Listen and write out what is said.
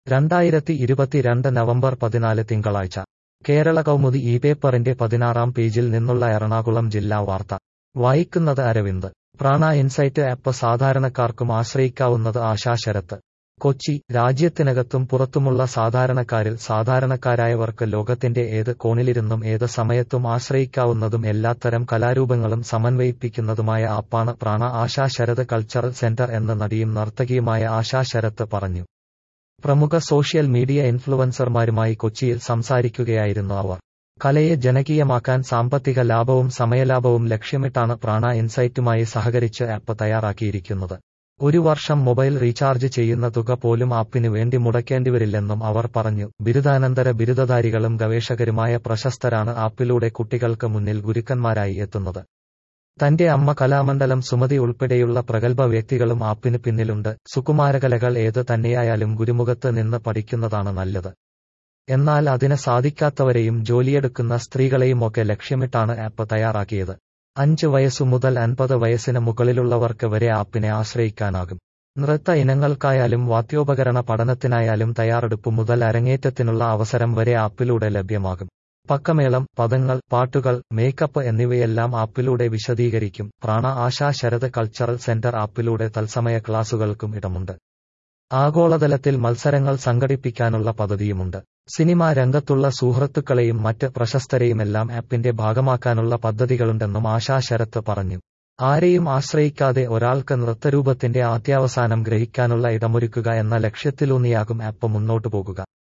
രണ്ടായിരത്തി ഇരുപത്തിരണ്ട് നവംബർ പതിനാല് തിങ്കളാഴ്ച കേരള കൗമുദി ഈ പേപ്പറിന്റെ പതിനാറാം പേജിൽ നിന്നുള്ള എറണാകുളം ജില്ലാ വാർത്ത വായിക്കുന്നത് അരവിന്ദ് പ്രാണ ഇൻസൈറ്റ് ആപ്പ് സാധാരണക്കാർക്കും ആശ്രയിക്കാവുന്നത് ആശാശരത്ത് കൊച്ചി രാജ്യത്തിനകത്തും പുറത്തുമുള്ള സാധാരണക്കാരിൽ സാധാരണക്കാരായവർക്ക് ലോകത്തിന്റെ ഏത് കോണിലിരുന്നും ഏത് സമയത്തും ആശ്രയിക്കാവുന്നതും എല്ലാത്തരം കലാരൂപങ്ങളും സമന്വയിപ്പിക്കുന്നതുമായ ആപ്പാണ് പ്രാണ ആശാ ശരത് കൾച്ചറൽ സെന്റർ എന്ന നടിയും നർത്തകിയുമായ ആശാ ശരത്ത് പറഞ്ഞു പ്രമുഖ സോഷ്യൽ മീഡിയ ഇൻഫ്ലുവൻസർമാരുമായി കൊച്ചിയിൽ സംസാരിക്കുകയായിരുന്നു അവർ കലയെ ജനകീയമാക്കാൻ സാമ്പത്തിക ലാഭവും സമയലാഭവും ലക്ഷ്യമിട്ടാണ് പ്രാണ ഇൻസൈറ്റുമായി സഹകരിച്ച് ആപ്പ് തയ്യാറാക്കിയിരിക്കുന്നത് ഒരു വർഷം മൊബൈൽ റീചാർജ് ചെയ്യുന്ന തുക പോലും ആപ്പിന് വേണ്ടി മുടക്കേണ്ടിവരില്ലെന്നും അവർ പറഞ്ഞു ബിരുദാനന്തര ബിരുദധാരികളും ഗവേഷകരുമായ പ്രശസ്തരാണ് ആപ്പിലൂടെ കുട്ടികൾക്ക് മുന്നിൽ ഗുരുക്കന്മാരായി എത്തുന്നത് തന്റെ അമ്മ കലാമണ്ഡലം സുമതി ഉൾപ്പെടെയുള്ള പ്രഗത്ഭ വ്യക്തികളും ആപ്പിന് പിന്നിലുണ്ട് സുകുമാരകലകൾ ഏത് തന്നെയായാലും ഗുരുമുഖത്ത് നിന്ന് പഠിക്കുന്നതാണ് നല്ലത് എന്നാൽ അതിന് സാധിക്കാത്തവരെയും ജോലിയെടുക്കുന്ന സ്ത്രീകളെയുമൊക്കെ ലക്ഷ്യമിട്ടാണ് ആപ്പ് തയ്യാറാക്കിയത് അഞ്ച് വയസ്സു മുതൽ അൻപത് വയസ്സിന് മുകളിലുള്ളവർക്ക് വരെ ആപ്പിനെ ആശ്രയിക്കാനാകും നൃത്ത ഇനങ്ങൾക്കായാലും വാദ്യോപകരണ പഠനത്തിനായാലും തയ്യാറെടുപ്പ് മുതൽ അരങ്ങേറ്റത്തിനുള്ള അവസരം വരെ ആപ്പിലൂടെ ലഭ്യമാകും പക്കമേളം പദങ്ങൾ പാട്ടുകൾ മേക്കപ്പ് എന്നിവയെല്ലാം ആപ്പിലൂടെ വിശദീകരിക്കും പ്രാണ ആശാ ശരത് കൾച്ചറൽ സെന്റർ ആപ്പിലൂടെ തത്സമയ ക്ലാസുകൾക്കും ഇടമുണ്ട് ആഗോളതലത്തിൽ മത്സരങ്ങൾ സംഘടിപ്പിക്കാനുള്ള പദ്ധതിയുമുണ്ട് സിനിമാ രംഗത്തുള്ള സുഹൃത്തുക്കളെയും മറ്റ് പ്രശസ്തരെയുമെല്ലാം ആപ്പിന്റെ ഭാഗമാക്കാനുള്ള പദ്ധതികളുണ്ടെന്നും ആശാ ശരത്ത് പറഞ്ഞു ആരെയും ആശ്രയിക്കാതെ ഒരാൾക്ക് നൃത്തരൂപത്തിന്റെ ആദ്യാവസാനം ഗ്രഹിക്കാനുള്ള ഇടമൊരുക്കുക എന്ന ലക്ഷ്യത്തിലൂന്നിയാകും ആപ്പ് മുന്നോട്ടു പോകുക